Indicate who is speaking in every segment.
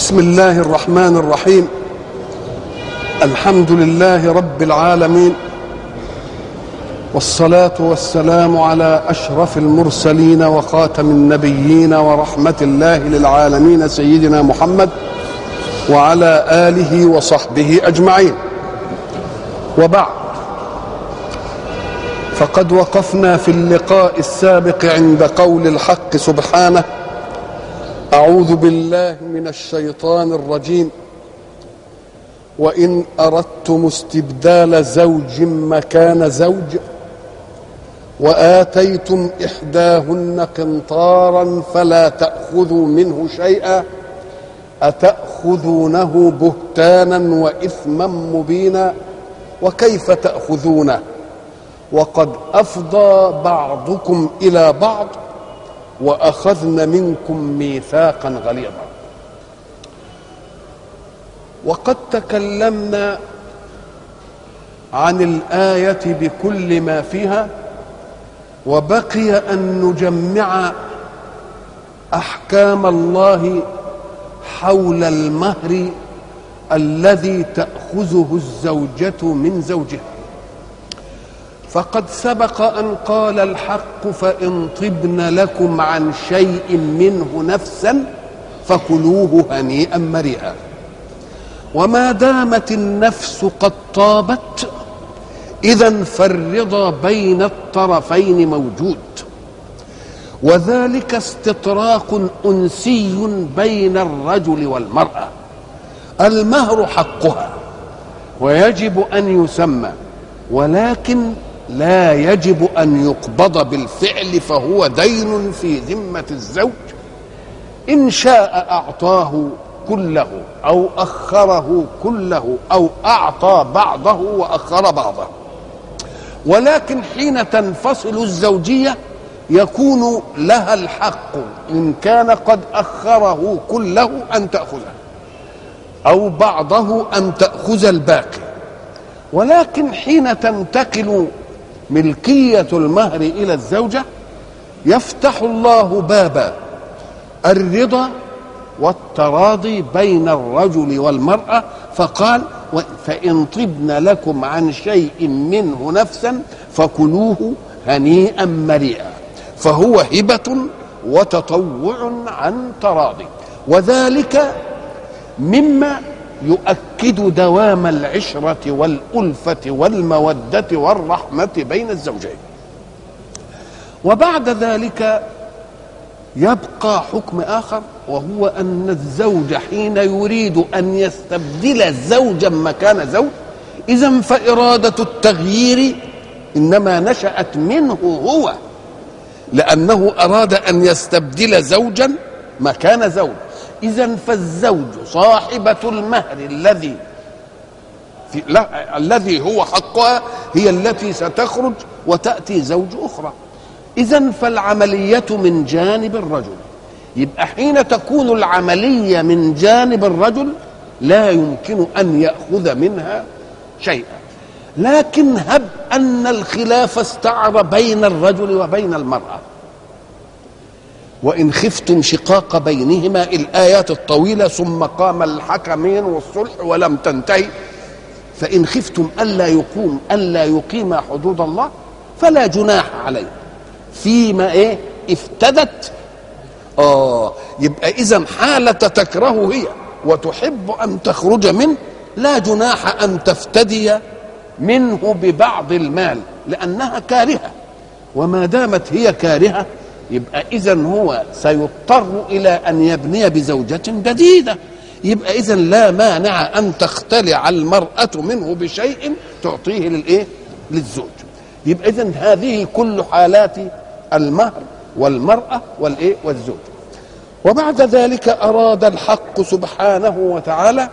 Speaker 1: بسم الله الرحمن الرحيم الحمد لله رب العالمين والصلاه والسلام على اشرف المرسلين وخاتم النبيين ورحمه الله للعالمين سيدنا محمد وعلى اله وصحبه اجمعين وبعد فقد وقفنا في اللقاء السابق عند قول الحق سبحانه اعوذ بالله من الشيطان الرجيم وان اردتم استبدال زوج مكان زوج واتيتم احداهن قنطارا فلا تاخذوا منه شيئا اتاخذونه بهتانا واثما مبينا وكيف تاخذونه وقد افضى بعضكم الى بعض واخذن منكم ميثاقا غليظا وقد تكلمنا عن الايه بكل ما فيها وبقي ان نجمع احكام الله حول المهر الذي تاخذه الزوجه من زوجها فقد سبق ان قال الحق فان طبن لكم عن شيء منه نفسا فكلوه هنيئا مريئا وما دامت النفس قد طابت اذا فالرضا بين الطرفين موجود وذلك استطراق انسي بين الرجل والمراه المهر حقها ويجب ان يسمى ولكن لا يجب ان يقبض بالفعل فهو دين في ذمه الزوج ان شاء اعطاه كله او اخره كله او اعطى بعضه واخر بعضه ولكن حين تنفصل الزوجيه يكون لها الحق ان كان قد اخره كله ان تاخذه او بعضه ان تاخذ الباقي ولكن حين تنتقل ملكيه المهر الى الزوجه يفتح الله باب الرضا والتراضي بين الرجل والمراه فقال فان طبن لكم عن شيء منه نفسا فكلوه هنيئا مريئا فهو هبه وتطوع عن تراضي وذلك مما يؤكد دوام العشرة والألفة والمودة والرحمة بين الزوجين وبعد ذلك يبقى حكم آخر وهو أن الزوج حين يريد أن يستبدل زوجا مكان زوج إذا فإرادة التغيير إنما نشأت منه هو لأنه أراد أن يستبدل زوجا مكان زوج إذا فالزوج صاحبة المهر الذي في لا الذي هو حقها هي التي ستخرج وتأتي زوج أخرى إذا فالعملية من جانب الرجل يبقى حين تكون العملية من جانب الرجل لا يمكن أن يأخذ منها شيئا لكن هب أن الخلاف استعر بين الرجل وبين المرأة وإن خفتم شقاق بينهما الآيات الطويلة ثم قام الحكمين والصلح ولم تنتهي فإن خفتم ألا يقوم ألا يقيم حدود الله فلا جناح عليه فيما إيه افتدت آه يبقى إذا حالة تكره هي وتحب أن تخرج منه لا جناح أن تفتدي منه ببعض المال لأنها كارهة وما دامت هي كارهة يبقى اذا هو سيضطر الى ان يبني بزوجه جديده يبقى اذا لا مانع ان تختلع المراه منه بشيء تعطيه للايه للزوج يبقى اذا هذه كل حالات المهر والمراه والايه والزوج وبعد ذلك اراد الحق سبحانه وتعالى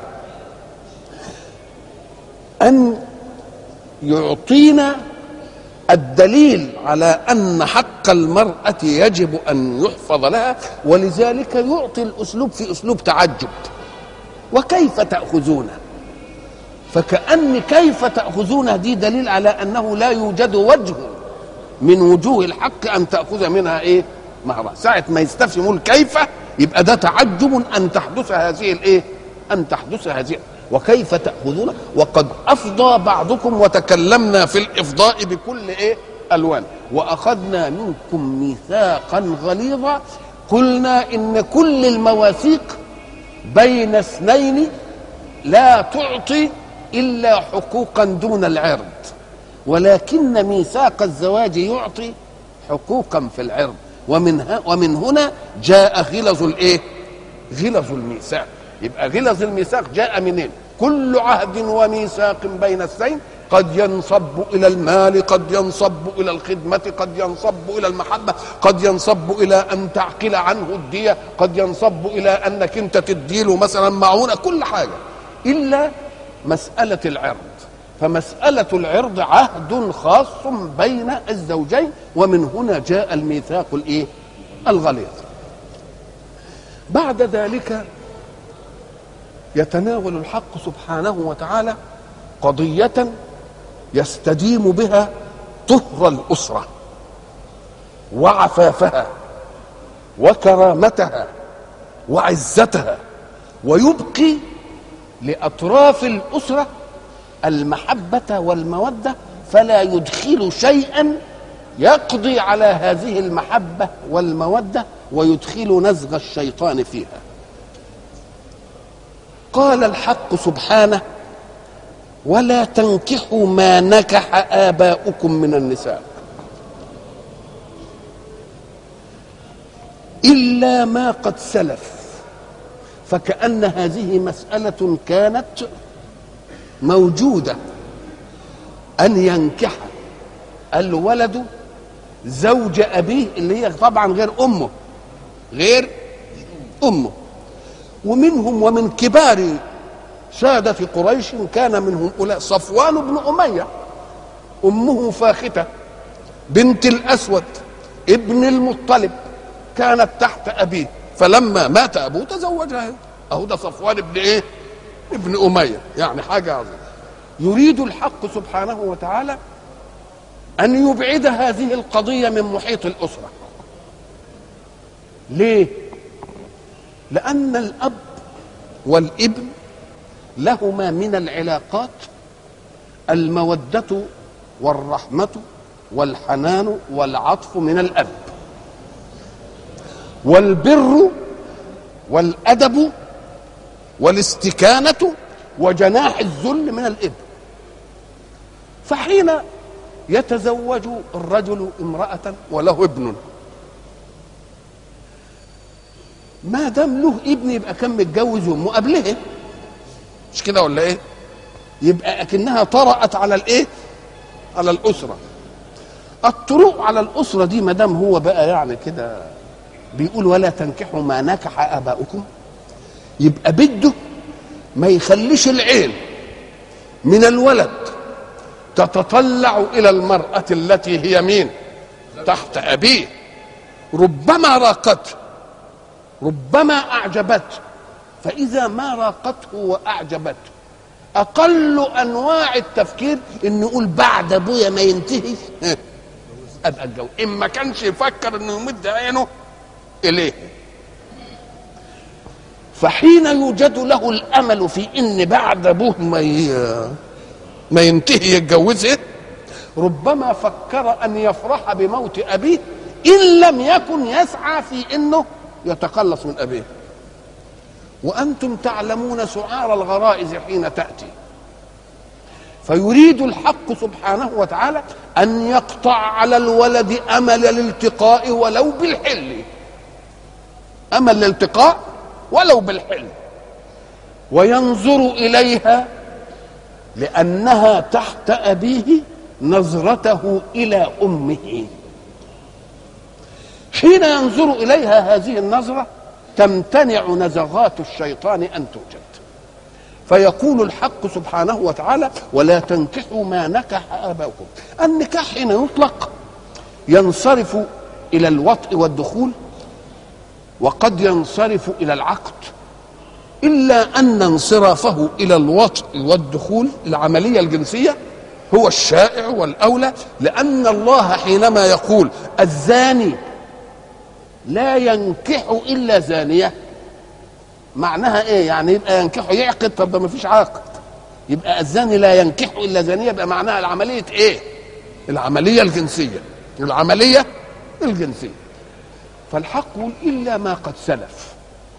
Speaker 1: ان يعطينا الدليل على ان حق المراه يجب ان يحفظ لها ولذلك يعطي الاسلوب في اسلوب تعجب وكيف تاخذونه فكأن كيف تأخذونه دي دليل على أنه لا يوجد وجه من وجوه الحق أن تأخذ منها إيه مهرا ساعة ما يستفهموا الكيف يبقى ده تعجب ان تحدث هذه الايه ان تحدث هذه وكيف تاخذون وقد افضى بعضكم وتكلمنا في الافضاء بكل ايه الوان واخذنا منكم ميثاقا غليظا قلنا ان كل المواثيق بين اثنين لا تعطي الا حقوقا دون العرض ولكن ميثاق الزواج يعطي حقوقا في العرض ومن ومن هنا جاء غلظ الايه؟ غلظ الميثاق يبقى غلظ الميثاق جاء منين؟ كل عهد وميثاق بين اثنين قد ينصب الى المال قد ينصب الى الخدمه قد ينصب الى المحبه قد ينصب الى ان تعقل عنه الديه قد ينصب الى انك انت تديله مثلا معونه كل حاجه الا مساله العرض فمساله العرض عهد خاص بين الزوجين ومن هنا جاء الميثاق الايه الغليظ بعد ذلك يتناول الحق سبحانه وتعالى قضيه يستديم بها طهر الاسره وعفافها وكرامتها وعزتها ويبقي لاطراف الاسره المحبه والموده فلا يدخل شيئا يقضي على هذه المحبه والموده ويدخل نزغ الشيطان فيها قال الحق سبحانه ولا تنكحوا ما نكح آباؤكم من النساء إلا ما قد سلف فكأن هذه مسألة كانت موجودة أن ينكح الولد زوج أبيه اللي هي طبعا غير أمه غير أمه ومنهم ومن كبار سادة قريش كان منهم أولئك صفوان بن أمية أمه فاختة بنت الأسود ابن المطلب كانت تحت أبيه فلما مات أبوه تزوجها أهو ده صفوان ابن إيه؟ ابن أمية يعني حاجة عظيمة يريد الحق سبحانه وتعالى أن يبعد هذه القضية من محيط الأسرة ليه؟ لأن الأب والابن لهما من العلاقات المودة والرحمة والحنان والعطف من الأب والبر والأدب والاستكانة وجناح الذل من الابن فحين يتزوج الرجل امرأة وله ابن ما دام له ابن يبقى كان متجوز امه قبلها مش كده ولا ايه يبقى اكنها طرأت على الايه على الاسره الطرق على الاسره دي ما دام هو بقى يعني كده بيقول ولا تنكحوا ما نكح اباؤكم يبقى بده ما يخليش العين من الولد تتطلع الى المراه التي هي مين تحت ابيه ربما راقته ربما اعجبته فاذا ما راقته واعجبته اقل انواع التفكير ان يقول بعد ابويا ما ينتهي ابقى اتجوز ان ما كانش يفكر انه يمد عينه اليه فحين يوجد له الامل في ان بعد ابوه ما ما ينتهي يتجوزه ربما فكر ان يفرح بموت ابيه ان لم يكن يسعى في انه يتخلص من ابيه وانتم تعلمون سعار الغرائز حين تاتي فيريد الحق سبحانه وتعالى ان يقطع على الولد امل الالتقاء ولو بالحل امل الالتقاء ولو بالحلم وينظر اليها لانها تحت ابيه نظرته الى امه حين ينظر اليها هذه النظره تمتنع نزغات الشيطان ان توجد فيقول الحق سبحانه وتعالى ولا تنكحوا ما نكح اباؤكم النكاح حين يطلق ينصرف الى الوطء والدخول وقد ينصرف الى العقد الا ان انصرافه الى الوطء والدخول العمليه الجنسيه هو الشائع والاولى لان الله حينما يقول الزاني لا ينكح الا زانيه معناها ايه يعني يبقى ينكح يعقد طب ده ما فيش عقد يبقى الزاني لا ينكح الا زانيه يبقى معناها العمليه ايه العمليه الجنسيه العمليه الجنسيه فالحق يقول الا ما قد سلف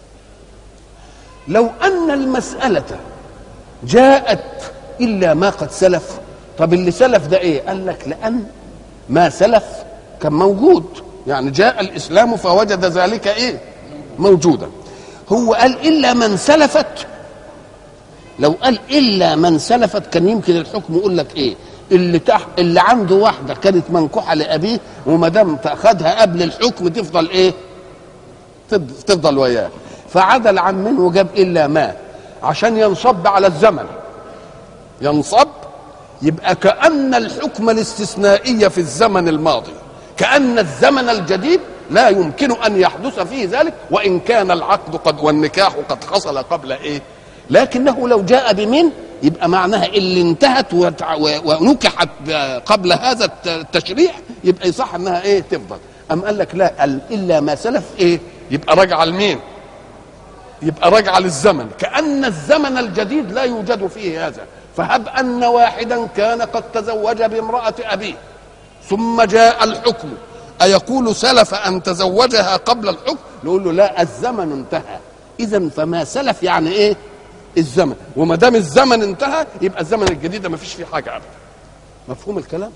Speaker 1: لو ان المساله جاءت الا ما قد سلف طب اللي سلف ده ايه قال لك لان ما سلف كان موجود يعني جاء الاسلام فوجد ذلك ايه موجودا هو قال الا من سلفت لو قال الا من سلفت كان يمكن الحكم يقول لك ايه اللي تح اللي عنده واحده كانت منكوحه لابيه وما دام تاخدها قبل الحكم تفضل ايه تفضل, تفضل وياه فعدل عن منه وجاب الا ما عشان ينصب على الزمن ينصب يبقى كأن الحكم الاستثنائي في الزمن الماضي كأن الزمن الجديد لا يمكن أن يحدث فيه ذلك وإن كان العقد قد والنكاح قد حصل قبل إيه لكنه لو جاء بمن يبقى معناها اللي انتهت ونكحت قبل هذا التشريع يبقى يصح انها ايه تفضل ام قال لك لا الا ما سلف ايه يبقى راجعه لمين يبقى راجعه للزمن كان الزمن الجديد لا يوجد فيه هذا فهب ان واحدا كان قد تزوج بامراه ابيه ثم جاء الحكم أيقول سلف أن تزوجها قبل الحكم نقول له لا الزمن انتهى إذا فما سلف يعني إيه الزمن وما دام الزمن انتهى يبقى الزمن الجديد ما فيش فيه حاجة أبدا مفهوم الكلام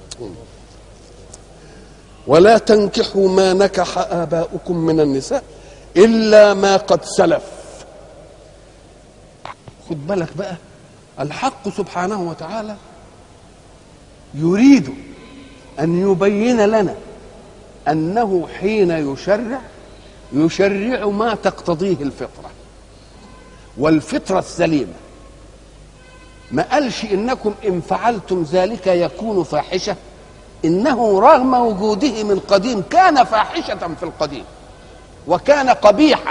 Speaker 1: ولا تنكحوا ما نكح آباؤكم من النساء إلا ما قد سلف خد بالك بقى الحق سبحانه وتعالى يريد أن يبين لنا أنه حين يشرع يشرع ما تقتضيه الفطرة والفطرة السليمة ما قالش إنكم إن فعلتم ذلك يكون فاحشة إنه رغم وجوده من قديم كان فاحشة في القديم وكان قبيحا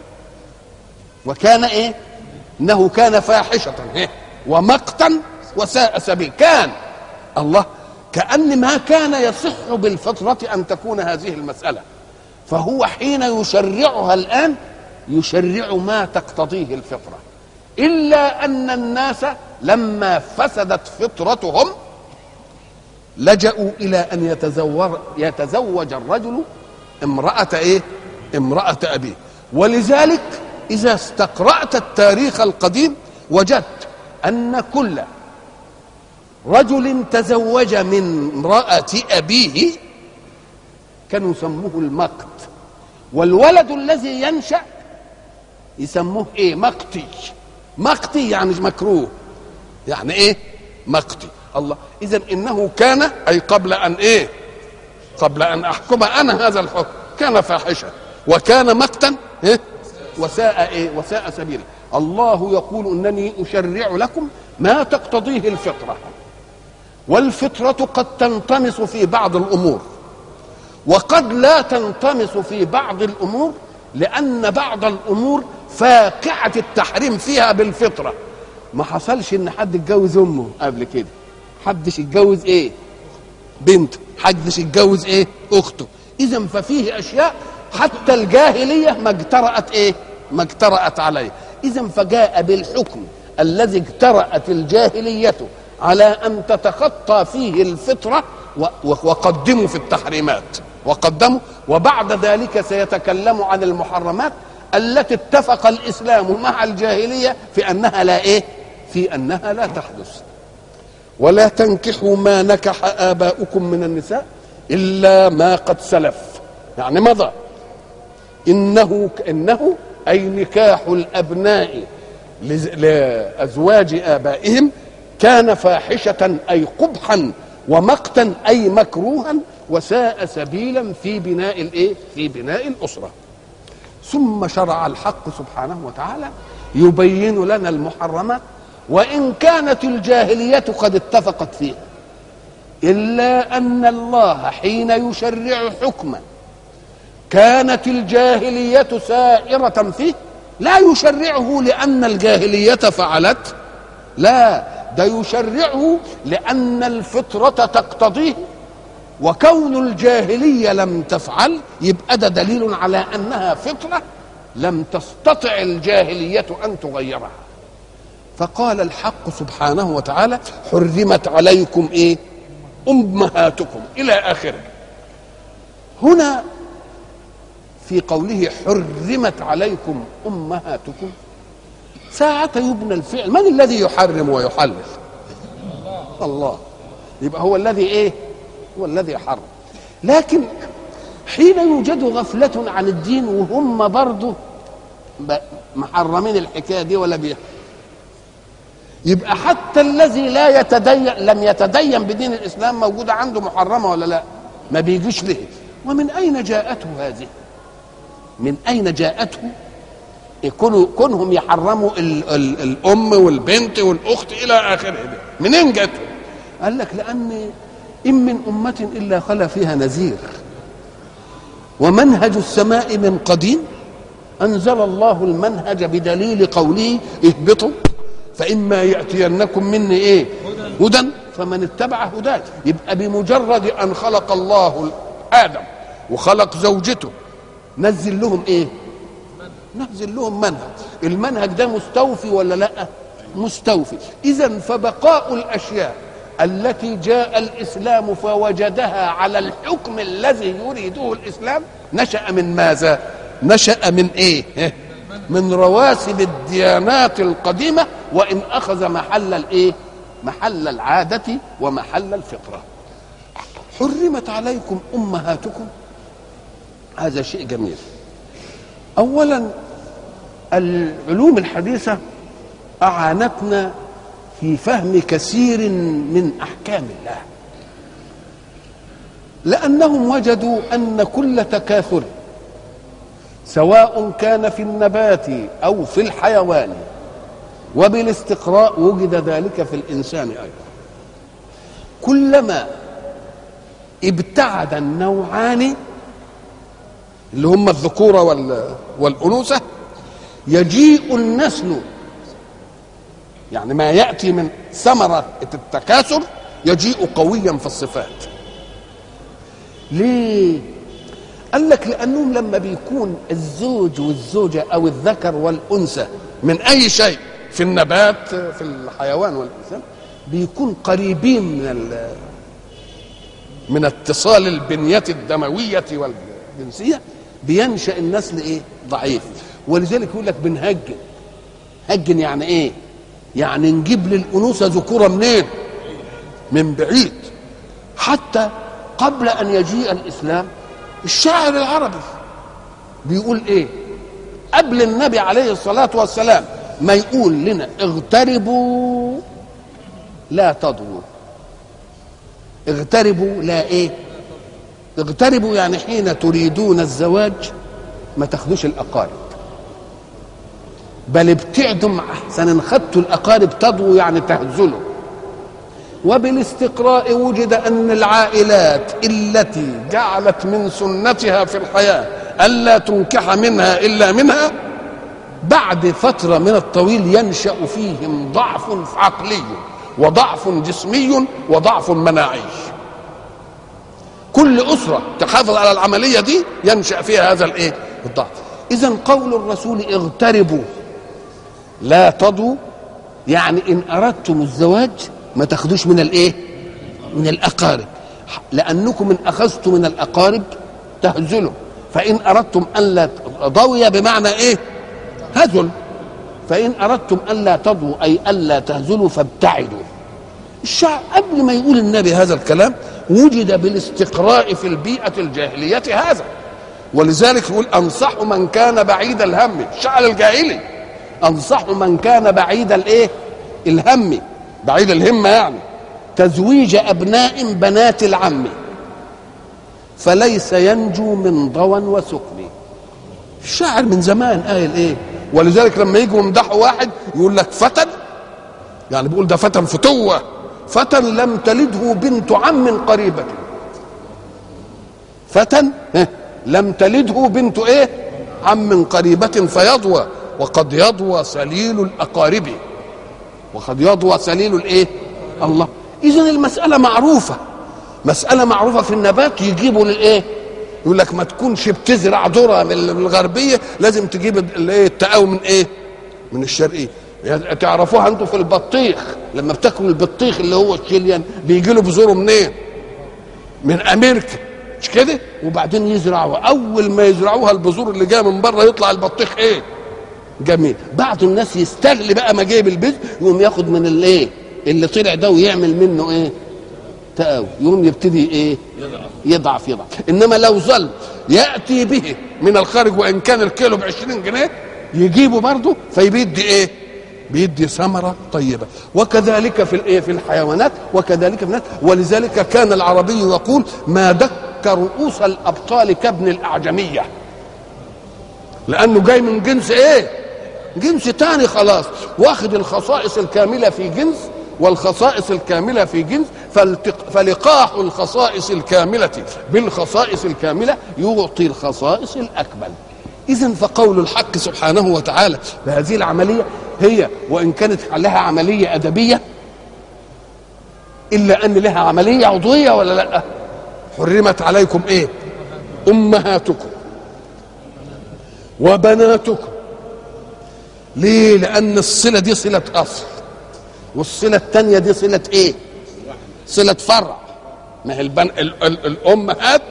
Speaker 1: وكان إيه إنه كان فاحشة ومقتا وساء سبيل كان الله كأن ما كان يصح بالفطرة أن تكون هذه المسألة فهو حين يشرعها الآن يشرع ما تقتضيه الفطرة إلا أن الناس لما فسدت فطرتهم لجأوا إلى أن يتزوج, يتزوج الرجل امرأة إيه؟ امرأة أبيه ولذلك إذا استقرأت التاريخ القديم وجدت أن كل رجل تزوج من امرأة أبيه كانوا يسموه المقت والولد الذي ينشأ يسموه ايه مقتي مقتي يعني مكروه يعني ايه مقتي الله اذا انه كان اي قبل ان ايه قبل ان احكم انا هذا الحكم كان فاحشا وكان مقتا إيه؟ وساء ايه وساء سبيلا الله يقول انني اشرع لكم ما تقتضيه الفطره والفطرة قد تنطمس في بعض الأمور وقد لا تنطمس في بعض الأمور لأن بعض الأمور فاقعة التحريم فيها بالفطرة ما حصلش إن حد اتجوز أمه قبل كده حدش يتجوز إيه بنته حدش يتجوز إيه أخته إذا ففيه أشياء حتى الجاهلية ما اجترأت إيه ما اجترأت عليه إذا فجاء بالحكم الذي اجترأت الجاهلية على ان تتخطى فيه الفطره وقدموا في التحريمات وقدموا وبعد ذلك سيتكلم عن المحرمات التي اتفق الاسلام مع الجاهليه في انها لا ايه في انها لا تحدث ولا تنكحوا ما نكح اباؤكم من النساء الا ما قد سلف يعني مضى انه انه اي نكاح الابناء لازواج ابائهم كان فاحشة أي قبحا ومقتا أي مكروها وساء سبيلا في بناء الإيه؟ في بناء الأسرة ثم شرع الحق سبحانه وتعالى يبين لنا المحرمات وإن كانت الجاهلية قد اتفقت فيها إلا أن الله حين يشرع حكما كانت الجاهلية سائرة فيه لا يشرعه لأن الجاهلية فعلت لا ده يشرعه لأن الفطرة تقتضيه وكون الجاهلية لم تفعل يبقى ده دليل على أنها فطرة لم تستطع الجاهلية أن تغيرها فقال الحق سبحانه وتعالى حرمت عليكم إيه أمهاتكم إلى آخره هنا في قوله حرمت عليكم أمهاتكم ساعة يبنى الفعل من الذي يحرم ويحلل الله يبقى هو الذي ايه هو الذي حرم لكن حين يوجد غفلة عن الدين وهم برضه محرمين الحكاية دي ولا بيها يبقى حتى الذي لا يتدين لم يتدين بدين الإسلام موجودة عنده محرمة ولا لا ما بيجيش له ومن أين جاءته هذه من أين جاءته يكونوا كونهم يحرموا ال ال الام والبنت والاخت الى اخره منين جت قال لك لان ان من امه الا خلا فيها نذير ومنهج السماء من قديم انزل الله المنهج بدليل قوله اهبطوا فاما ياتينكم مني ايه هدى فمن اتبع هداي يبقى بمجرد ان خلق الله ادم وخلق زوجته نزل لهم ايه ننزل لهم منهج المنهج ده مستوفي ولا لا مستوفي اذا فبقاء الاشياء التي جاء الاسلام فوجدها على الحكم الذي يريده الاسلام نشا من ماذا نشا من ايه من رواسب الديانات القديمه وان اخذ محل الايه محل العاده ومحل الفطره حرمت عليكم امهاتكم هذا شيء جميل اولا العلوم الحديثه اعانتنا في فهم كثير من احكام الله لانهم وجدوا ان كل تكاثر سواء كان في النبات او في الحيوان وبالاستقراء وجد ذلك في الانسان ايضا كلما ابتعد النوعان اللي هم الذكورة والأنوثة يجيء النسل يعني ما يأتي من ثمرة التكاثر يجيء قويا في الصفات ليه قال لك لأنهم لما بيكون الزوج والزوجة أو الذكر والأنثى من أي شيء في النبات في الحيوان والإنسان بيكون قريبين من من اتصال البنية الدموية والجنسية بينشا النسل ايه ضعيف ولذلك يقول لك بنهجن هجن يعني ايه يعني نجيب للانوثه ذكوره منين من بعيد حتى قبل ان يجيء الاسلام الشاعر العربي بيقول ايه قبل النبي عليه الصلاه والسلام ما يقول لنا اغتربوا لا تضووا اغتربوا لا ايه اغتربوا يعني حين تريدون الزواج ما تاخدوش الاقارب بل ابتعدوا احسن ان خدتوا الاقارب تضووا يعني تهزلوا وبالاستقراء وجد ان العائلات التي جعلت من سنتها في الحياه الا تنكح منها الا منها بعد فتره من الطويل ينشا فيهم ضعف عقلي وضعف جسمي وضعف مناعي كل اسره تحافظ على العمليه دي ينشا فيها هذا الايه الضعف اذا قول الرسول اغتربوا لا تضوا يعني ان اردتم الزواج ما تاخدوش من الايه من الاقارب لانكم ان اخذتم من الاقارب تهزلوا فان اردتم ان لا ضوي بمعنى ايه هزل فان اردتم ان لا تضوا اي الا تهزلوا فابتعدوا الشعب قبل ما يقول النبي هذا الكلام وجد بالاستقراء في البيئة الجاهلية هذا ولذلك يقول أنصح من كان بعيد الهم الشعر الجاهلي أنصح من كان بعيد الإيه الهم بعيد الهمة يعني تزويج أبناء بنات العم فليس ينجو من ضوى وسكن الشاعر من زمان قايل ايه ولذلك لما يجوا يمدحوا واحد يقول لك فتى يعني بيقول ده فتى فتوه فتى لم تلده بنت عم قريبة فتى لم تلده بنت ايه عم قريبة فيضوى وقد يضوى سليل الأقارب وقد يضوى سليل الايه الله إذا المسألة معروفة مساله معروفه في النبات يجيبوا للايه يقول لك ما تكونش بتزرع ذره من الغربيه لازم تجيب الايه التقاوي من ايه من الشرقيه يعني تعرفوها انتوا في البطيخ لما بتاكلوا البطيخ اللي هو الشيليان بيجي له بذوره منين إيه؟ من امريكا مش كده وبعدين يزرعوها اول ما يزرعوها البذور اللي جايه من بره يطلع البطيخ ايه جميل بعض الناس يستغل بقى ما جايب البذر يقوم ياخد من الايه اللي طلع ده ويعمل منه ايه تقاوي يقوم يبتدي ايه يضعف يضعف انما لو ظل ياتي به من الخارج وان كان الكيلو ب 20 جنيه يجيبه برضه فيبيدي ايه بيدي ثمرة طيبة وكذلك في الايه في الحيوانات وكذلك في الناس ولذلك كان العربي يقول ما دك رؤوس الأبطال كابن الأعجمية لأنه جاي من جنس ايه جنس تاني خلاص واخد الخصائص الكاملة في جنس والخصائص الكاملة في جنس فلقاح الخصائص الكاملة بالخصائص الكاملة يعطي الخصائص الأكمل إذا فقول الحق سبحانه وتعالى بهذه العملية هي وإن كانت لها عملية أدبية إلا أن لها عملية عضوية ولا لا حرمت عليكم إيه أمهاتكم وبناتكم ليه لأن الصلة دي صلة أصل والصلة الثانية دي صلة إيه صلة فرع ما هي البن... ال... ال... الأمهات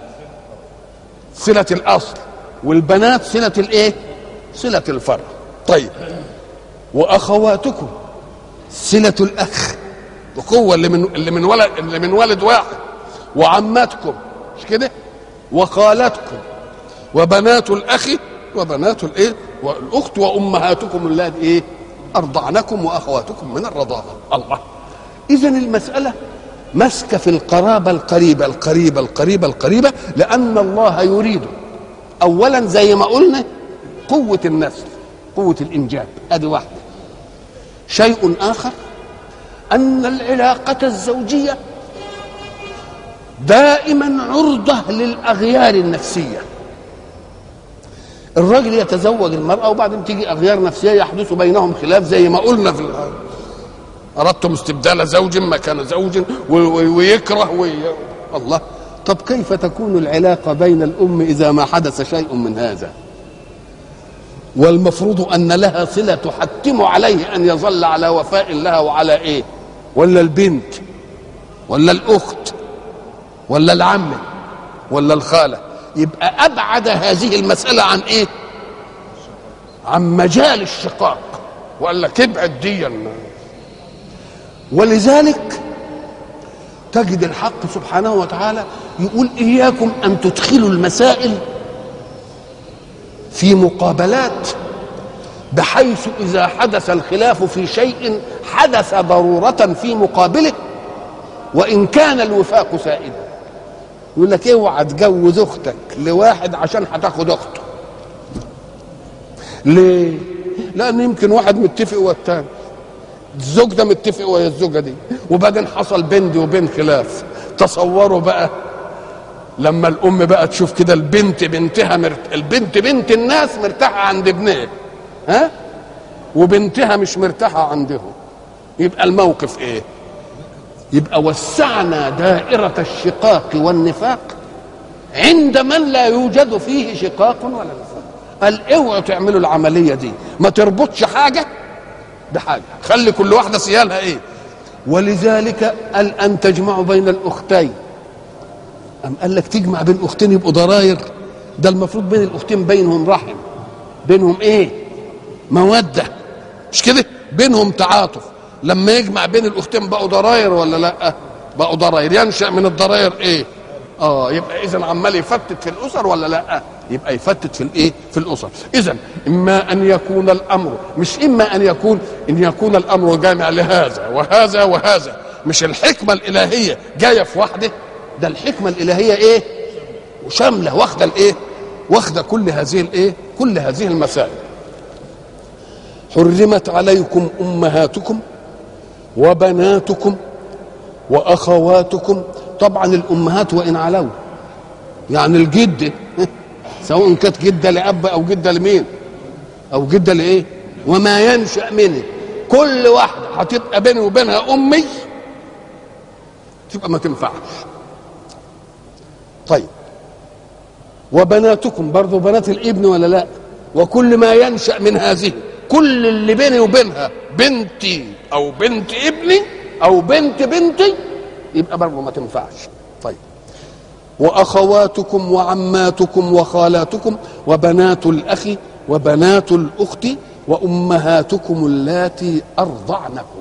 Speaker 1: صلة الأصل والبنات صلة الايه صلة الفرع طيب واخواتكم صلة الاخ القوة اللي من اللي من ولد اللي من ولد واحد وعماتكم مش كده وخالاتكم وبنات الاخ وبنات الايه والاخت وامهاتكم اللاتي ايه ارضعنكم واخواتكم من الرضاعه الله اذا المساله مسك في القرابه القريبه القريبه القريبه القريبه لان الله يريد اولا زي ما قلنا قوه النسل قوه الانجاب ادي واحده شيء اخر ان العلاقه الزوجيه دائما عرضه للاغيار النفسيه الراجل يتزوج المراه وبعدين تيجي اغيار نفسيه يحدث بينهم خلاف زي ما قلنا في الأرض. اردتم استبدال زوج مكان زوج ويكره وي... الله طب كيف تكون العلاقة بين الأم إذا ما حدث شيء من هذا والمفروض أن لها صلة تحتم عليه أن يظل على وفاء لها وعلى إيه ولا البنت ولا الأخت ولا العمة ولا الخالة يبقى أبعد هذه المسألة عن إيه عن مجال الشقاق وقال لك ابعد ديا ولذلك تجد الحق سبحانه وتعالى يقول إياكم أن تدخلوا المسائل في مقابلات بحيث إذا حدث الخلاف في شيء حدث ضرورة في مقابله وإن كان الوفاق سائدا يقول لك اوعى تجوز اختك لواحد عشان هتاخد اخته ليه لان يمكن واحد متفق والتاني الزوج ده متفق ويا الزوجه دي وبعدين حصل بين دي وبين خلاف تصوروا بقى لما الام بقى تشوف كده البنت بنتها مرت... البنت بنت الناس مرتاحه عند ابنها ها وبنتها مش مرتاحه عندهم يبقى الموقف ايه يبقى وسعنا دائرة الشقاق والنفاق عند من لا يوجد فيه شقاق ولا نفاق قال اوعوا تعملوا العملية دي ما تربطش حاجة بحاجة خلي كل واحدة سيالها ايه ولذلك قال ان تجمعوا بين الاختين أم قال لك تجمع بين اختين يبقوا ضراير ده المفروض بين الاختين بينهم رحم بينهم ايه مودة مش كده بينهم تعاطف لما يجمع بين الاختين بقوا ضراير ولا لا بقوا ضراير ينشا من الضراير ايه اه يبقى اذا عمال يفتت في الاسر ولا لا يبقى يفتت في الايه في الاسر اذا اما ان يكون الامر مش اما ان يكون ان يكون الامر جامع لهذا وهذا وهذا مش الحكمه الالهيه جايه في واحده ده الحكمه الالهيه ايه وشامله واخده الايه واخده كل هذه الايه كل هذه المسائل حرمت عليكم امهاتكم وبناتكم واخواتكم طبعا الامهات وان علوا يعني الجده سواء كانت جده لاب او جده لمين او جده لايه وما ينشا منه كل واحده هتبقى بيني وبينها امي تبقى ما تنفعش طيب وبناتكم برضو بنات الابن ولا لا وكل ما ينشأ من هذه كل اللي بيني وبينها بنتي او بنت ابني او بنت بنتي يبقى برضه ما تنفعش طيب واخواتكم وعماتكم وخالاتكم وبنات الاخ وبنات الاخت وامهاتكم اللاتي ارضعنكم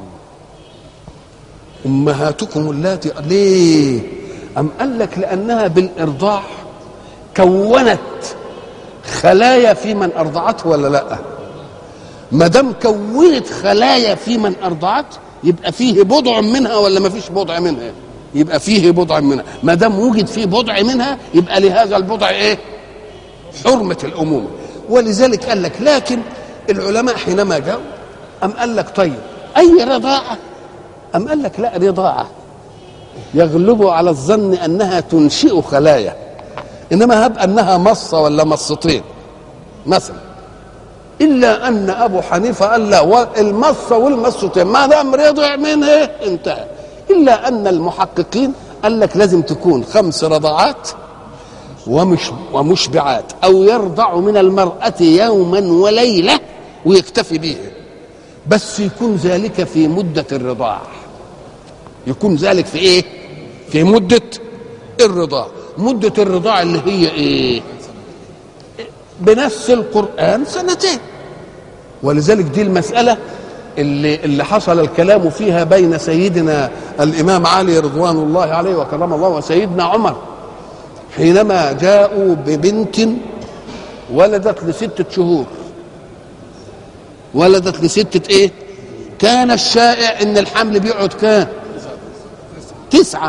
Speaker 1: امهاتكم اللاتي ليه ام قال لك لانها بالارضاع كونت خلايا في من ارضعته ولا لا ما دام كونت خلايا في من ارضعته يبقى فيه بضع منها ولا ما فيش بضع منها يبقى فيه بضع منها ما دام وجد فيه بضع منها يبقى لهذا البضع ايه حرمه الامومه ولذلك قال لك لكن العلماء حينما جاءوا أم قال لك طيب أي رضاعة أم قال لك لا رضاعة يغلب على الظن أنها تنشئ خلايا إنما هب أنها مصة ولا مصتين مثلا إلا أن أبو حنيفة قال لا المصة والمصتين ما دام رضع منها انتهى إلا أن المحققين قال لك لازم تكون خمس رضعات ومش ومشبعات أو يرضع من المرأة يوما وليلة ويكتفي به بس يكون ذلك في مدة الرضاع يكون ذلك في ايه في مدة الرضاع مدة الرضاع اللي هي ايه بنفس القرآن سنتين ولذلك دي المسألة اللي اللي حصل الكلام فيها بين سيدنا الإمام علي رضوان الله عليه وكرم الله وسيدنا عمر حينما جاءوا ببنت ولدت لستة شهور ولدت لستة ايه كان الشائع ان الحمل بيقعد كام تسعة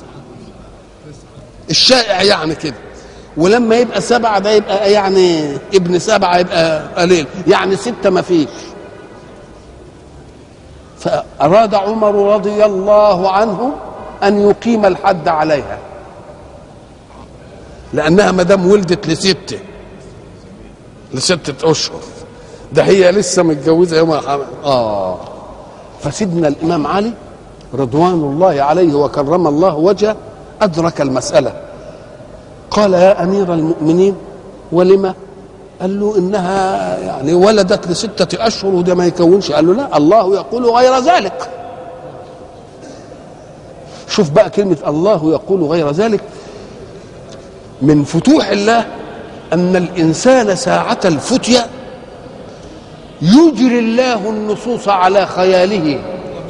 Speaker 1: الشائع يعني كده ولما يبقى سبعة ده يبقى يعني ابن سبعة يبقى قليل يعني ستة ما فيش فأراد عمر رضي الله عنه أن يقيم الحد عليها لأنها ما دام ولدت لستة لستة أشهر ده هي لسه متجوزه يوم اه فسيدنا الامام علي رضوان الله عليه وكرم الله وجهه ادرك المساله قال يا امير المؤمنين ولما قال له انها يعني ولدت لستة اشهر وده ما يكونش قال له لا الله يقول غير ذلك شوف بقى كلمة الله يقول غير ذلك من فتوح الله أن الإنسان ساعة الفتية يجري الله النصوص على خياله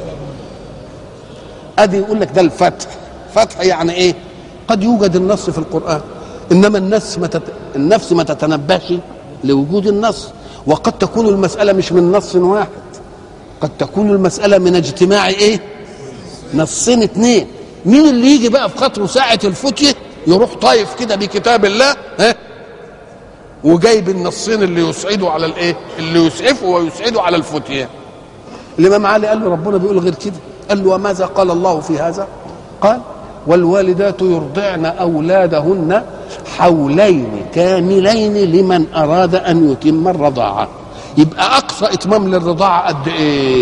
Speaker 1: ادي يقول لك ده الفتح فتح يعني ايه قد يوجد النص في القران انما النفس ما تت... النفس ما تتنبهش لوجود النص وقد تكون المساله مش من نص واحد قد تكون المساله من اجتماع ايه نصين اتنين مين اللي يجي بقى في خاطره ساعه الفتيه يروح طايف كده بكتاب الله ها وجايب النصين اللي يسعدوا على الايه اللي يسعفوا ويسعدوا على الفتية الامام علي قال له ربنا بيقول غير كده قال له وماذا قال الله في هذا قال والوالدات يرضعن اولادهن حولين كاملين لمن اراد ان يتم الرضاعه يبقى اقصى اتمام للرضاعه قد ايه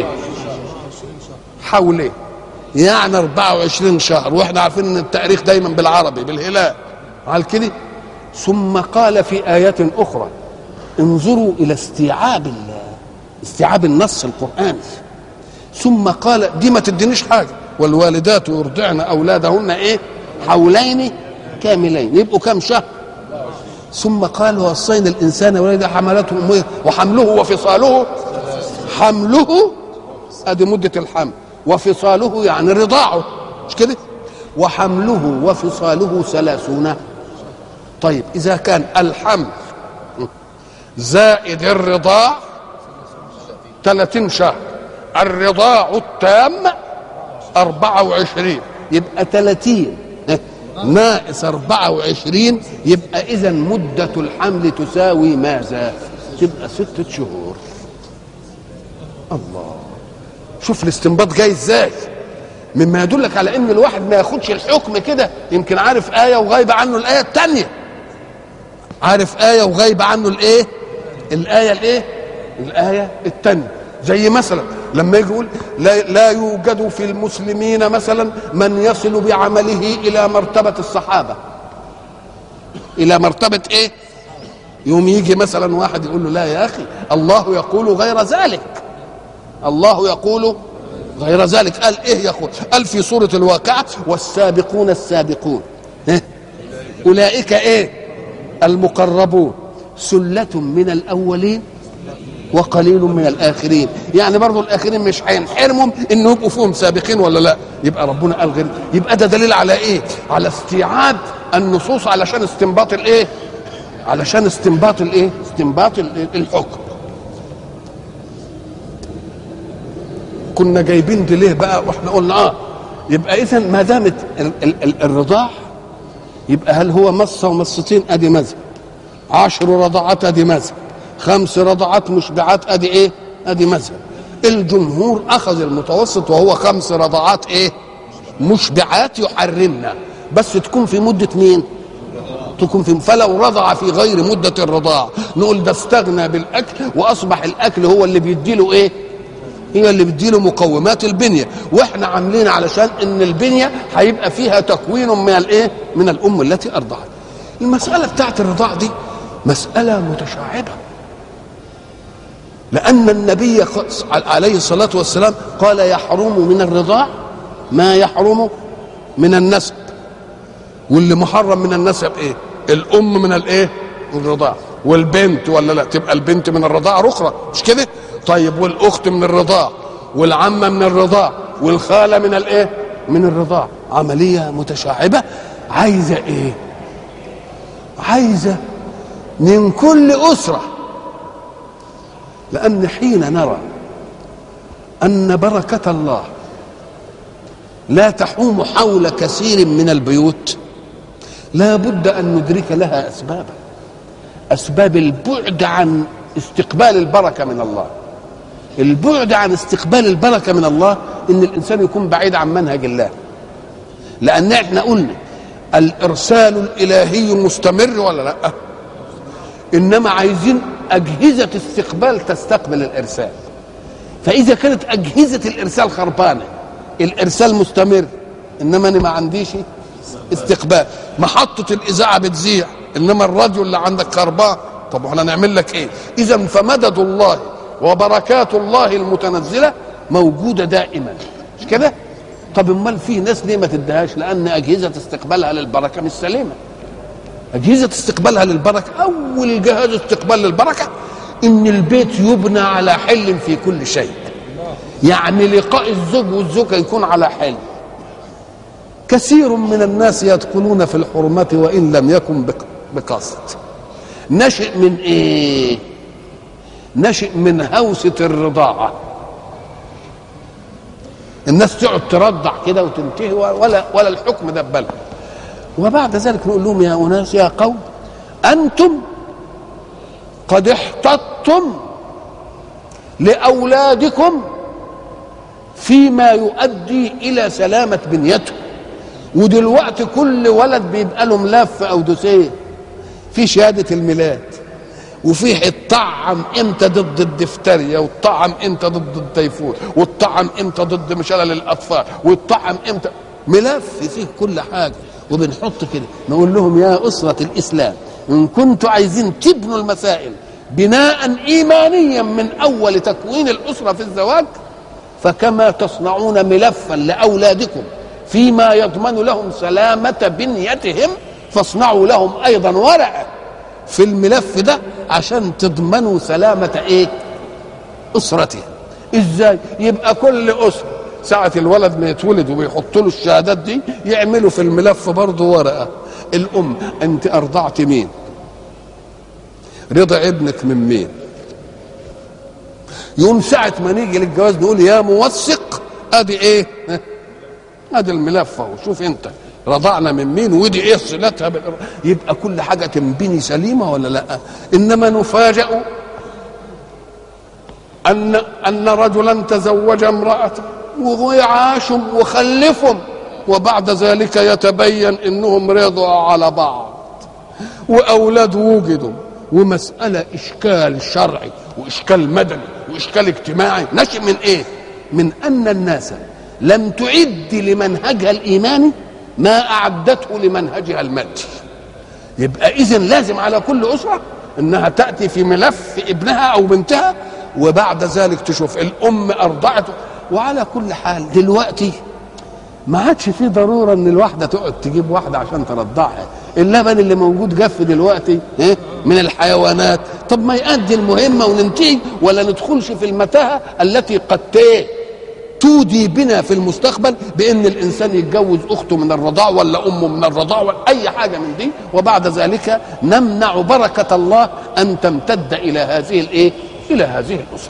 Speaker 1: حولين يعني 24 شهر واحنا عارفين ان التاريخ دايما بالعربي بالهلال على كده ثم قال في آيات أخرى انظروا إلى استيعاب استيعاب النص القرآني ثم قال دي ما تدينيش حاجة والوالدات يرضعن أولادهن إيه حولين كاملين يبقوا كم شهر ثم قال وصينا الإنسان ولده حملته أمه وحمله وفصاله حمله ادي مدة الحمل وفصاله يعني رضاعه مش كده وحمله وفصاله ثلاثون طيب إذا كان الحمل زائد الرضاع 30 شهر الرضاع التام 24 يبقى 30 ناقص 24 يبقى إذا مدة الحمل تساوي ماذا؟ تبقى ستة شهور الله شوف الاستنباط جاي ازاي مما يدلك على ان الواحد ما ياخدش الحكم كده يمكن عارف ايه وغايبه عنه الايه الثانيه عارف آية وغايب عنه الإيه؟ الآية الإيه؟ الآية الثانية زي مثلا لما يجي يقول لا, لا يوجد في المسلمين مثلا من يصل بعمله إلى مرتبة الصحابة الى مرتبه ايه يوم يجي مثلا واحد يقول له لا يا اخي الله يقول غير ذلك الله يقول غير ذلك قال ايه يقول قال في سوره الواقعه والسابقون السابقون إيه؟ اولئك ايه المقربون سله من الاولين وقليل من الاخرين يعني برضو الاخرين مش هينحرموا انه يبقوا فيهم سابقين ولا لا يبقى ربنا قال غير يبقى ده دليل على ايه على استيعاب النصوص علشان استنباط الايه علشان استنباط الايه استنباط الحكم كنا جايبين دي ليه بقى واحنا قلنا اه يبقى اذا ما دامت الرضاع يبقى هل هو مصه ومصتين ادي مذهب عشر رضعات ادي مذهب خمس رضعات مشبعات ادي ايه ادي مذهب الجمهور اخذ المتوسط وهو خمس رضعات ايه مشبعات يحرمنا بس تكون في مده مين تكون في فلو رضع في غير مده الرضاع نقول ده استغنى بالاكل واصبح الاكل هو اللي بيديله ايه هي اللي بتديله مقومات البنيه واحنا عاملين علشان ان البنيه هيبقى فيها تكوين من الايه من الام التي ارضعت المساله بتاعت الرضاع دي مساله متشعبه لأن النبي عليه الصلاة والسلام قال يحرم من الرضاع ما يحرم من النسب واللي محرم من النسب ايه الام من الايه من الرضاع والبنت ولا لا تبقى البنت من الرضاعة اخرى مش كده طيب والاخت من الرضاع والعمة من الرضاع والخالة من الايه من الرضاع عملية متشعبة عايزة ايه عايزة من كل أسرة لأن حين نرى أن بركة الله لا تحوم حول كثير من البيوت لا بد أن ندرك لها أسبابا أسباب البعد عن استقبال البركة من الله البعد عن استقبال البركة من الله إن الإنسان يكون بعيد عن منهج الله لأن احنا قلنا الإرسال الإلهي مستمر ولا لأ إنما عايزين أجهزة استقبال تستقبل الإرسال فإذا كانت أجهزة الإرسال خربانة الإرسال مستمر إنما أنا ما عنديش استقبال محطة الإذاعة بتذيع إنما الراديو اللي عندك خربان طب احنا نعمل لك إيه إذا فمدد الله وبركات الله المتنزلة موجودة دائما مش كده طب امال في ناس ليه ما تدهاش لان اجهزه استقبالها للبركه مش سليمه اجهزه استقبالها للبركه اول جهاز استقبال للبركه ان البيت يبنى على حل في كل شيء يعني لقاء الزوج والزوجه يكون على حل كثير من الناس يدخلون في الحرمات وان لم يكن بقصد نشئ من ايه نشئ من هوسه الرضاعه الناس تقعد ترضع كده وتنتهي ولا ولا الحكم ده ببالها وبعد ذلك نقول لهم يا اناس يا قوم انتم قد احتطتم لاولادكم فيما يؤدي الى سلامه بنيته ودلوقتي كل ولد بيبقى له ملف او دوسيه في شهاده الميلاد وفيه الطعم امتى ضد الدفتريا والطعم امتى ضد التيفون والطعم امتى ضد مشلل الاطفال والطعم امتى ملف فيه كل حاجه وبنحط كده نقول لهم يا اسره الاسلام ان كنتوا عايزين تبنوا المسائل بناء ايمانيا من اول تكوين الاسره في الزواج فكما تصنعون ملفا لاولادكم فيما يضمن لهم سلامه بنيتهم فاصنعوا لهم ايضا ورقه في الملف ده عشان تضمنوا سلامة ايه اسرته ازاي يبقى كل اسرة ساعة الولد ما يتولد وبيحطوا له الشهادات دي يعملوا في الملف برضه ورقة الام انت ارضعت مين رضع ابنك من مين يوم ساعة ما نيجي للجواز نقول يا موثق ادي ايه ادي الملف اهو شوف انت رضعنا من مين ودي ايه صلتها بالر... يبقى كل حاجه تنبني سليمه ولا لا انما نفاجأ ان ان رجلا تزوج امراه وعاشوا وخلفهم وبعد ذلك يتبين انهم رضوا على بعض واولاد وجدوا ومساله اشكال شرعي واشكال مدني واشكال اجتماعي نشئ من ايه من ان الناس لم تعد لمنهجها الايماني ما أعدته لمنهجها المادي يبقى اذا لازم على كل اسره انها تاتي في ملف ابنها او بنتها وبعد ذلك تشوف الام ارضعته وعلى كل حال دلوقتي ما عادش في ضروره ان الواحده تقعد تجيب واحده عشان ترضعها اللبن اللي موجود جف دلوقتي إيه؟ من الحيوانات طب ما يؤدي المهمه وننتهي ولا ندخلش في المتاهه التي قد تودي بنا في المستقبل بان الانسان يتجوز اخته من الرضاع ولا امه من الرضاع ولا اي حاجه من دي وبعد ذلك نمنع بركه الله ان تمتد الى هذه الايه؟ الى هذه الاسره.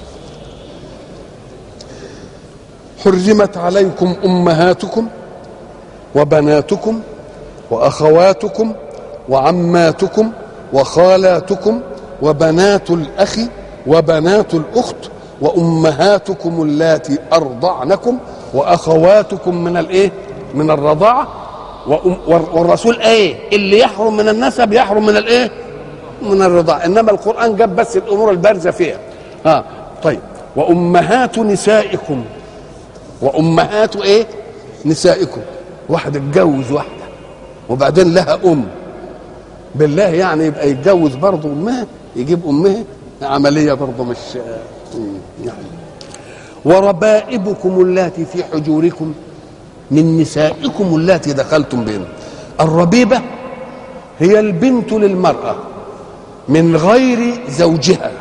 Speaker 1: حرمت عليكم امهاتكم وبناتكم واخواتكم وعماتكم وخالاتكم وبنات الاخ وبنات الاخت وامهاتكم اللاتي ارضعنكم واخواتكم من الايه من الرضاعه والرسول ايه اللي يحرم من النسب يحرم من الايه من الرضاعه انما القران جاب بس الامور البارزه فيها اه طيب وامهات نسائكم وامهات ايه نسائكم واحد اتجوز واحده وبعدين لها ام بالله يعني يبقى يتجوز برضه امها يجيب امها عمليه برضه مش يعني وربائبكم اللاتي في حجوركم من نسائكم اللاتي دخلتم بهن الربيبه هي البنت للمراه من غير زوجها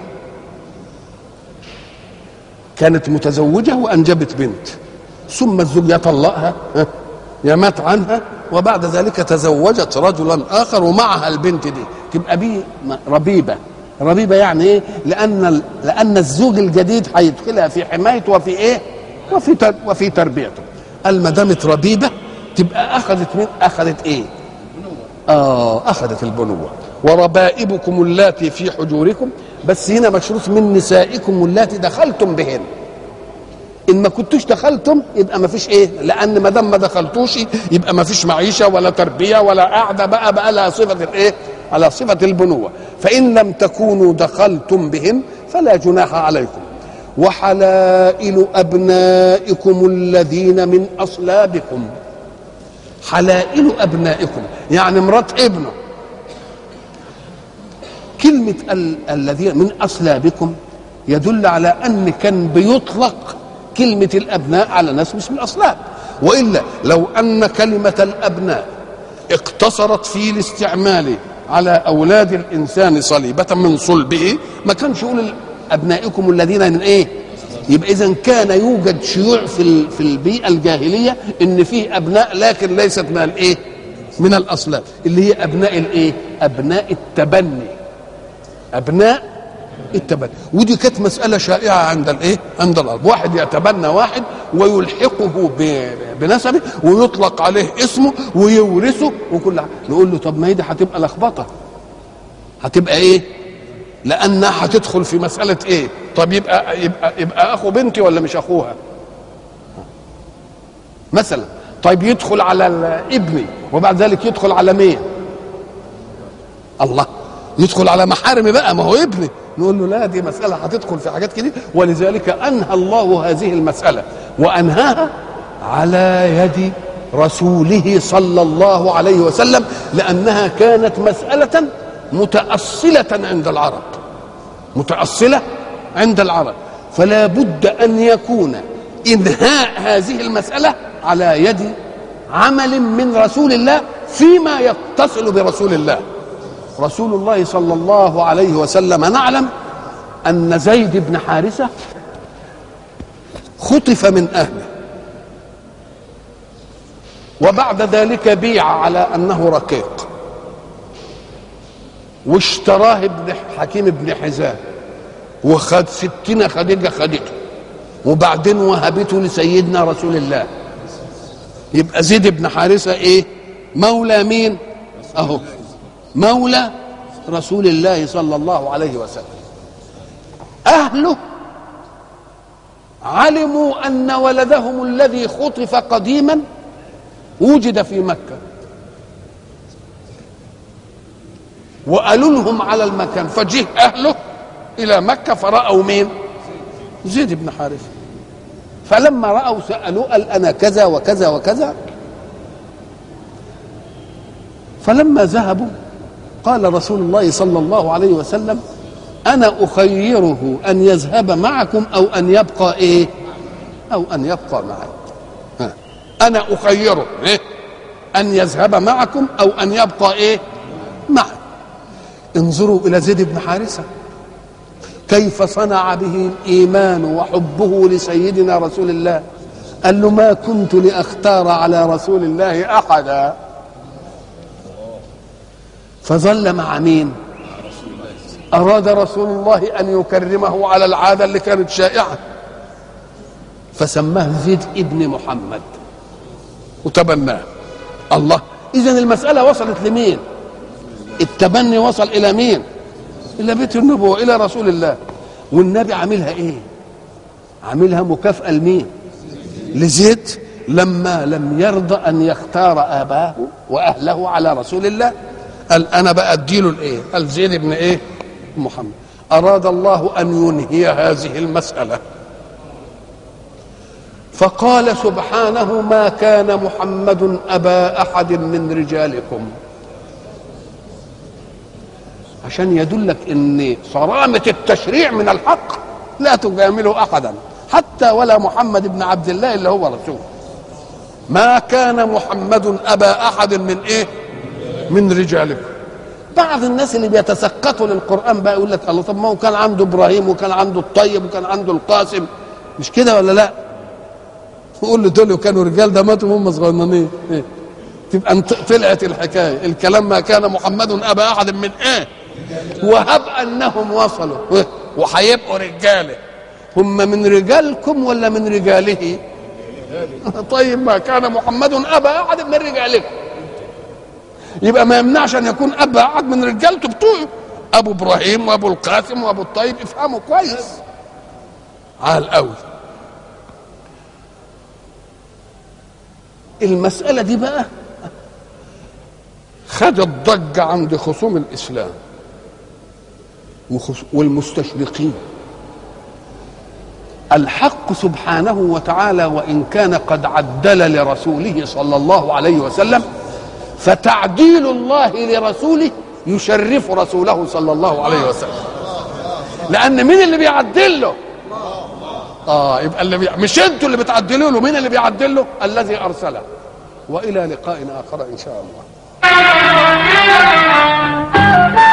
Speaker 1: كانت متزوجه وانجبت بنت ثم الزوج يطلقها يا مات عنها وبعد ذلك تزوجت رجلا اخر ومعها البنت دي تبقى بيه ربيبه ربيبه يعني ايه لان لان الزوج الجديد هيدخلها في حمايته وفي ايه وفي وفي تربيته قال ما دامت ربيبه تبقى اخذت من اخذت ايه اه اخذت البنوه وربائبكم اللاتي في حجوركم بس هنا مشروط من نسائكم اللاتي دخلتم بهن ان ما كنتوش دخلتم يبقى ما فيش ايه لان ما دام ما دخلتوش يبقى ما فيش معيشه ولا تربيه ولا قاعده بقى بقى لها صفه الايه على صفه البنوه فان لم تكونوا دخلتم بهن فلا جناح عليكم وحلائل ابنائكم الذين من اصلابكم حلائل ابنائكم يعني مرات ابنه كلمه الذين من اصلابكم يدل على ان كان بيطلق كلمة الأبناء على ناس مش من الأصلاب وإلا لو أن كلمة الأبناء اقتصرت في الاستعمال على أولاد الإنسان صليبة من صلبه ما كانش يقول أبنائكم الذين من إيه يبقى إذا كان يوجد شيوع في في البيئة الجاهلية إن فيه أبناء لكن ليست من الإيه؟ من الأصلاب اللي هي أبناء الإيه؟ أبناء التبني أبناء التبني ودي كانت مسألة شائعة عند الإيه؟ عند الأرض واحد يتبنى واحد ويلحقه بنسبه ويطلق عليه اسمه ويورثه وكل حاجة نقول له طب ما هي دي هتبقى لخبطة هتبقى إيه؟ لأنها هتدخل في مسألة إيه؟ طب يبقى يبقى يبقى أخو بنتي ولا مش أخوها؟ مثلا طيب يدخل على ابني وبعد ذلك يدخل على مين؟ الله يدخل على محارمي بقى ما هو ابني نقول له لا دي مسألة هتدخل في حاجات كده ولذلك أنهى الله هذه المسألة وأنهاها على يد رسوله صلى الله عليه وسلم لأنها كانت مسألة متأصلة عند العرب متأصلة عند العرب فلا بد أن يكون إنهاء هذه المسألة على يد عمل من رسول الله فيما يتصل برسول الله رسول الله صلى الله عليه وسلم نعلم ان زيد بن حارثه خطف من اهله وبعد ذلك بيع على انه رقيق واشتراه ابن حكيم بن حزام وخد ستين خديجة خدته وبعدين وهبته لسيدنا رسول الله يبقى زيد بن حارثة ايه مولى مين اهو مولى رسول الله صلى الله عليه وسلم اهله علموا ان ولدهم الذي خطف قديما وجد في مكه وقالوا لهم على المكان فجه اهله الى مكه فراوا مين زيد بن حارثه فلما راوا سالوه قال انا كذا وكذا وكذا فلما ذهبوا فقال رسول الله صلى الله عليه وسلم انا اخيره ان يذهب معكم او ان يبقى ايه او ان يبقى معي ها. انا اخيره إيه؟ ان يذهب معكم او ان يبقى ايه معي انظروا الى زيد بن حارثه كيف صنع به الايمان وحبه لسيدنا رسول الله قال له ما كنت لاختار على رسول الله احدا فظل مع مين اراد رسول الله ان يكرمه على العاده اللي كانت شائعه فسماه زيد ابن محمد وتبناه الله اذا المساله وصلت لمين التبني وصل الى مين الى بيت النبوه الى رسول الله والنبي عاملها ايه عاملها مكافاه لمين لزيد لما لم يرضى ان يختار اباه واهله على رسول الله قال انا بقى اديله الايه قال زيد بن ايه محمد اراد الله ان ينهي هذه المساله فقال سبحانه ما كان محمد ابا احد من رجالكم عشان يدلك ان صرامه التشريع من الحق لا تجامله احدا حتى ولا محمد بن عبد الله اللي هو رسول ما كان محمد ابا احد من ايه من رجالكم بعض الناس اللي بيتسقطوا للقران بقى يقول لك الله طب ما هو كان عنده ابراهيم وكان عنده الطيب وكان عنده القاسم مش كده ولا لا يقول له دول كانوا رجال ده ماتوا وهم صغننين إيه؟ تبقى انت- طلعت الحكايه الكلام ما كان محمد ابا احد من ايه وهب انهم وصلوا إيه؟ وهيبقوا رجاله هم من رجالكم ولا من رجاله طيب ما كان محمد ابا احد من رجالكم يبقى ما يمنعش ان يكون ابا احد من رجالته بتوعه ابو ابراهيم وابو القاسم وابو الطيب افهموا كويس عال قوي المسألة دي بقى خدت ضجة عند خصوم الإسلام وخص- والمستشرقين الحق سبحانه وتعالى وإن كان قد عدل لرسوله صلى الله عليه وسلم فتعديل الله لرسوله يشرف رسوله صلى الله عليه وسلم لأن مين اللي بيعدل له اه يبقى اللي بي... مش انتوا اللي بتعدلوا له مين اللي بيعدل له الذي ارسله والى لقاء اخر ان شاء الله